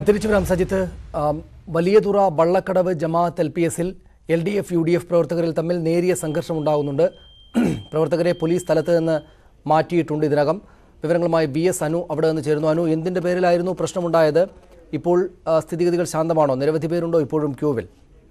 തിരിച്ചു വരാം സജിത്ത് ആം, വലിയതുറ വള്ളക്കടവ് ജമാഅത്ത് എൽ പി എസിൽ L D F U D F പ്രവർത്തകരിൽ തമ്മിൽ നേരിയ സംഘർഷം ഉണ്ടാകുന്നുണ്ട് പ്രവർത്തകരെ പോലീസ് സ്ഥലത്ത് നിന്ന് മാറ്റിയിട്ടുണ്ട് ഇതിനകം വിവരങ്ങളുമായി ബി എസ് അനു അവിടെ നിന്ന് ചേരുന്നു അനു എന്തിന്റെ പേരിലായിരുന്നു പ്രശ്നമുണ്ടായത് ഇപ്പോൾ ആ, സ്ഥിതിഗതികൾ ശാന്തമാണോ നിരവധി പേരുണ്ടോ ഇപ്പോഴും ക്യൂവിൽ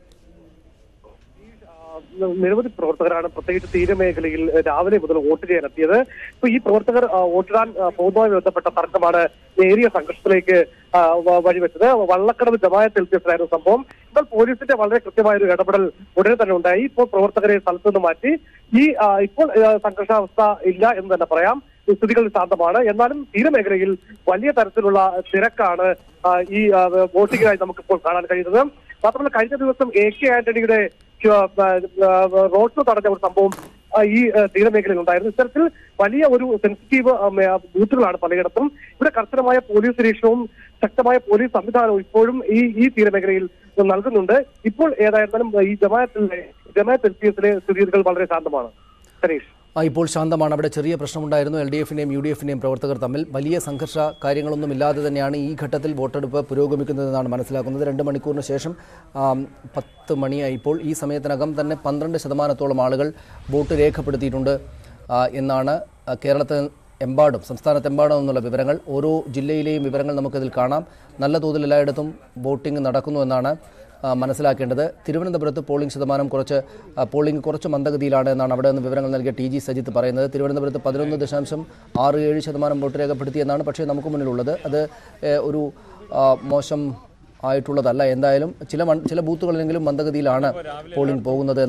നിരവധി പ്രവർത്തകരാണ് പ്രത്യേകിച്ച് തീരമേഖലയിൽ രാവിലെ മുതൽ വോട്ട് ചെയ്യാൻ എത്തിയത് ഇപ്പൊ ഈ പ്രവർത്തകർ ആ, വോട്ടിടാൻ ആ, പോകുന്നതുമായി ബന്ധപ്പെട്ട തർക്കമാണ് നേരിയ സംഘർഷത്തിലേക്ക് ആ, വ- വഴിവെച്ചത് വള്ളക്കടവ് ജമായത്ത് എൽ പി എസിലായിരുന്നു സംഭവം എന്നാൽ പോലീസിന്റെ വളരെ കൃത്യമായ ഒരു ഇടപെടൽ ഉടനെ തന്നെ ഉണ്ടായി ഇപ്പോൾ പ്രവർത്തകരെ സ്ഥലത്ത് നിന്ന് മാറ്റി ഈ ആ, ഇപ്പോൾ ആ, സംഘർഷാവസ്ഥ ഇല്ല എന്ന് തന്നെ പറയാം സ്ഥിതികൾ ശാന്തമാണ് എന്നാലും തീരമേഖലയിൽ വലിയ തരത്തിലുള്ള തിരക്കാണ് ആ, ഈ ആ, വോട്ടിങ്ങിനായി നമുക്കിപ്പോൾ കാണാൻ കഴിയുന്നത് മാത്രമല്ല കഴിഞ്ഞ ദിവസം എ കെ ആന്റണിയുടെ ആ, ആ, റോഡ് ഷോ തടഞ്ഞ ഒരു സംഭവം ആ, ഈ ആ, തീരമേഖലയിൽ ഉണ്ടായിരുന്നു ഇത്തരത്തിൽ വലിയ ഒരു സെൻസിറ്റീവ് ആ, മേ- ബൂത്തുകളാണ് പലയിടത്തും ഇവിടെ കർശനമായ പോലീസ് നിരീക്ഷണവും ശക്തമായ പോലീസ് സംവിധാനവും ഇപ്പോഴും ഈ ഈ തീരമേഖലയിൽ നൽകുന്നുണ്ട് ഇപ്പോൾ ഏതായിരുന്നാലും ഈ ജമാഅത്തിലെ ജമാഅത്ത് എൽ പി എസിലെ സ്ഥിതിഗതികൾ വളരെ ശാന്തമാണ് സനീഷ് ആ, ഇപ്പോൾ ശാന്തമാണ് അവിടെ ചെറിയ പ്രശ്നമുണ്ടായിരുന്നു എൽ ഡി എഫിൻ്റെയും യു ഡി എഫിൻ്റെയും പ്രവർത്തകർ തമ്മിൽ വലിയ സംഘർഷ കാര്യങ്ങളൊന്നും ഇല്ലാതെ തന്നെയാണ് ഈ ഘട്ടത്തിൽ വോട്ടെടുപ്പ് പുരോഗമിക്കുന്നതെന്നാണ് മനസ്സിലാക്കുന്നത് രണ്ട് മണിക്കൂറിന് ശേഷം ആം, പത്ത് മണിയായി ഇപ്പോൾ ഈ സമയത്തിനകം തന്നെ പന്ത്രണ്ട് ശതമാനത്തോളം ആളുകൾ വോട്ട് രേഖപ്പെടുത്തിയിട്ടുണ്ട് ആ, എന്നാണ് ആ, കേരളത്തിൽ എമ്പാടും സംസ്ഥാനത്തെമ്പാടും എന്നുള്ള വിവരങ്ങൾ ഓരോ ജില്ലയിലെയും വിവരങ്ങൾ നമുക്കതിൽ കാണാം നല്ല തോതിൽ എല്ലായിടത്തും വോട്ടിംഗ് നടക്കുന്നു എന്നാണ് ആ, മനസ്സിലാക്കേണ്ടത് തിരുവനന്തപുരത്ത് പോളിംഗ് ശതമാനം കുറച്ച് ആ, പോളിംഗ് കുറച്ച് മന്ദഗതിയിലാണ് എന്നാണ് അവിടെ നിന്ന് വിവരങ്ങൾ നൽകിയ ടി ജി സജിത്ത് പറയുന്നത് തിരുവനന്തപുരത്ത് പതിനൊന്ന് ദശാംശം ആറ് ഏഴ് ശതമാനം വോട്ട് രേഖപ്പെടുത്തിയെന്നാണ് പക്ഷേ നമുക്ക് മുന്നിലുള്ളത് അത് ഏ, ഒരു ആ, മോശം ആയിട്ടുള്ളതല്ല എന്തായാലും ചില മൺ- ചില ബൂത്തുകളിലെങ്കിലും മന്ദഗതിയിലാണ് പോളിംഗ് പോകുന്നത്